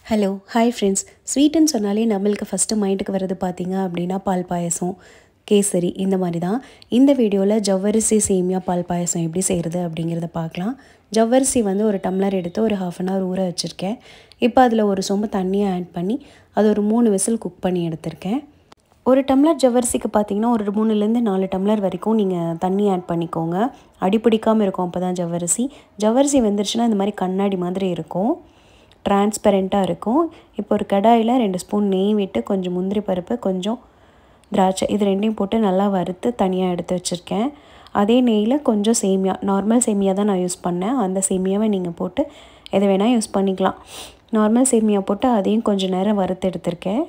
hello hi friends ஸ்வீட்டுன்னு சொன்னாலே நம்மளுக்கு first மைண்டுக்கு வர்றது பார்த்தீங்க அப்படின்னா பால் பாயசம் கேசரி இந்த மாதிரி தான் இந்த வீடியோவில் ஜவ்வரிசி சேமியா பால் பாயசம் எப்படி செய்கிறது அப்படிங்கிறத பார்க்கலாம் ஜவ்வரிசி வந்து ஒரு டம்ளர் எடுத்து ஒரு ஹாஃப் அன் ஹவர் ஊற வச்சுருக்கேன் இப்போ அதில் ஒரு சொம்பு தண்ணியை ஆட் பண்ணி அது ஒரு மூணு விசில் குக் பண்ணி எடுத்திருக்கேன் ஒரு டம்ளர் ஜவ்வரிசிக்கு பார்த்தீங்கன்னா ஒரு மூணுலேருந்து நாலு டம்ளர் வரைக்கும் நீங்கள் தண்ணி ஆட் பண்ணிக்கோங்க அடிப்பிடிக்காமல் இருக்கும் அப்போ தான் ஜவ்வரிசி ஜவ்வரிசி வெந்துருச்சுன்னா இந்த மாதிரி கண்ணாடி மாதிரி இருக்கும் டிரான்ஸ்பெரண்ட்டாக இருக்கும் இப்போ ஒரு கடாயில் ரெண்டு ஸ்பூன் நெய் விட்டு கொஞ்சம் முந்திரி பருப்பு கொஞ்சம் திராட்சை இது ரெண்டையும் போட்டு நல்லா வறுத்து தனியாக எடுத்து வச்சுருக்கேன் அதே நெய்யில் கொஞ்சம் சேமியா நார்மல் சேமியா தான் நான் யூஸ் பண்ணேன் அந்த சேமியாவை நீங்கள் போட்டு எதை வேணால் யூஸ் பண்ணிக்கலாம் நார்மல் சேமியா போட்டு அதையும் கொஞ்சம் நேரம் வறுத்து எடுத்திருக்கேன்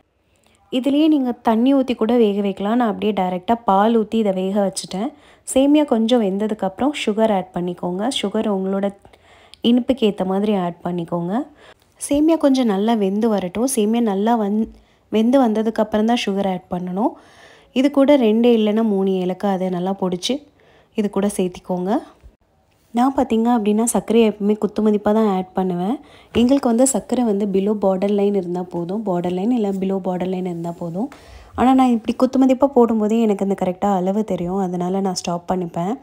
இதுலேயே நீங்கள் தண்ணி ஊற்றி கூட வேக வைக்கலாம் நான் அப்படியே டைரெக்டாக பால் ஊற்றி இதை வேக வச்சுட்டேன் சேமியா கொஞ்சம் வெந்ததுக்கப்புறம் சுகர் ஆட் பண்ணிக்கோங்க சுகர் உங்களோட இனிப்புக்கு ஏற்ற மாதிரி ஆட் பண்ணிக்கோங்க சேமியா கொஞ்சம் நல்லா வெந்து வரட்டும் சேமியா நல்லா வந் வெந்து வந்ததுக்கப்புறம் தான் சுகர் ஆட் பண்ணணும் இது கூட ரெண்டு இல்லைன்னா மூணு ஏலக்காய் அதை நல்லா பொடிச்சு இது கூட சேர்த்திக்கோங்க நான் பார்த்திங்க அப்படின்னா சர்க்கரையை எப்பவுமே குத்து மதிப்பாக தான் ஆட் பண்ணுவேன் எங்களுக்கு வந்து சர்க்கரை வந்து பிலோ பார்டர் லைன் இருந்தால் போதும் பார்டர் லைன் இல்லை பிலோ பார்டர் லைன் இருந்தால் போதும் ஆனால் நான் இப்படி குத்து மதிப்பாக போடும்போதே எனக்கு அந்த கரெக்டாக அளவு தெரியும் அதனால் நான் ஸ்டாப் பண்ணிப்பேன்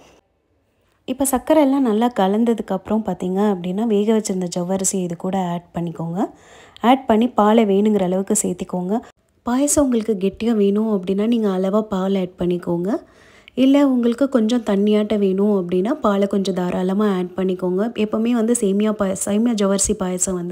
இப்போ சர்க்கரை எல்லாம் நல்லா கலந்ததுக்கப்புறம் பார்த்திங்க அப்படின்னா வேக வச்சுருந்த ஜவ்வரிசி இது கூட ஆட் பண்ணிக்கோங்க ஆட் பண்ணி பாலை வேணுங்கிற அளவுக்கு சேர்த்திக்கோங்க பாயசம் உங்களுக்கு கெட்டியாக வேணும் அப்படின்னா நீங்கள் அளவாக பால் ஆட் பண்ணிக்கோங்க இல்லை உங்களுக்கு கொஞ்சம் தண்ணியாட்ட வேணும் அப்படின்னா பாலை கொஞ்சம் தாராளமாக ஆட் பண்ணிக்கோங்க எப்போவுமே வந்து சேமியா பாய சேமியா ஜவ்வரிசி பாயசம் வந்து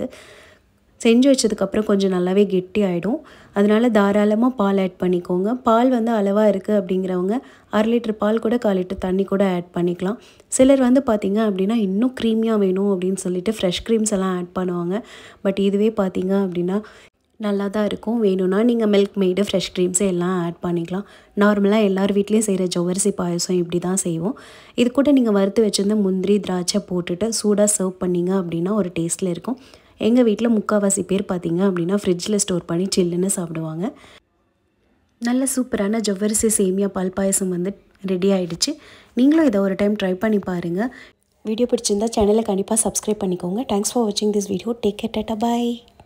செஞ்சு வச்சதுக்கப்புறம் கொஞ்சம் நல்லாவே கெட்டி ஆகிடும் அதனால் தாராளமாக பால் ஆட் பண்ணிக்கோங்க பால் வந்து அளவாக இருக்குது அப்படிங்கிறவங்க அரை லிட்டர் பால் கூட கால் லிட்டர் தண்ணி கூட ஆட் பண்ணிக்கலாம் சிலர் வந்து பார்த்திங்க அப்படின்னா இன்னும் க்ரீமியாக வேணும் அப்படின்னு சொல்லிட்டு ஃப்ரெஷ் க்ரீம்ஸ் எல்லாம் ஆட் பண்ணுவாங்க பட் இதுவே பார்த்திங்க அப்படின்னா நல்லா தான் இருக்கும் வேணும்னா நீங்கள் மில்க் மெய்டு ஃப்ரெஷ் க்ரீம்ஸு எல்லாம் ஆட் பண்ணிக்கலாம் நார்மலாக எல்லார் வீட்லேயும் செய்கிற ஜவ்வரிசி பாயசம் இப்படி தான் செய்வோம் இது கூட நீங்கள் வறுத்து வச்சுருந்த முந்திரி திராட்சை போட்டுட்டு சூடாக சர்வ் பண்ணிங்க அப்படின்னா ஒரு டேஸ்ட்டில் இருக்கும் எங்கள் வீட்டில் முக்கால்வாசி பேர் பார்த்திங்க அப்படின்னா ஃப்ரிட்ஜில் ஸ்டோர் பண்ணி சில்லுன்னு சாப்பிடுவாங்க நல்ல சூப்பரான ஜவ்வரிசி சேமியா பால் பாயசம் வந்து ரெடி ஆகிடுச்சு நீங்களும் இதை ஒரு டைம் ட்ரை பண்ணி பாருங்கள் வீடியோ பிடிச்சிருந்தா சேனலை கண்டிப்பாக சப்ஸ்கிரைப் பண்ணிக்கோங்க தேங்க்ஸ் ஃபார் வாட்சிங் this video take care tata bye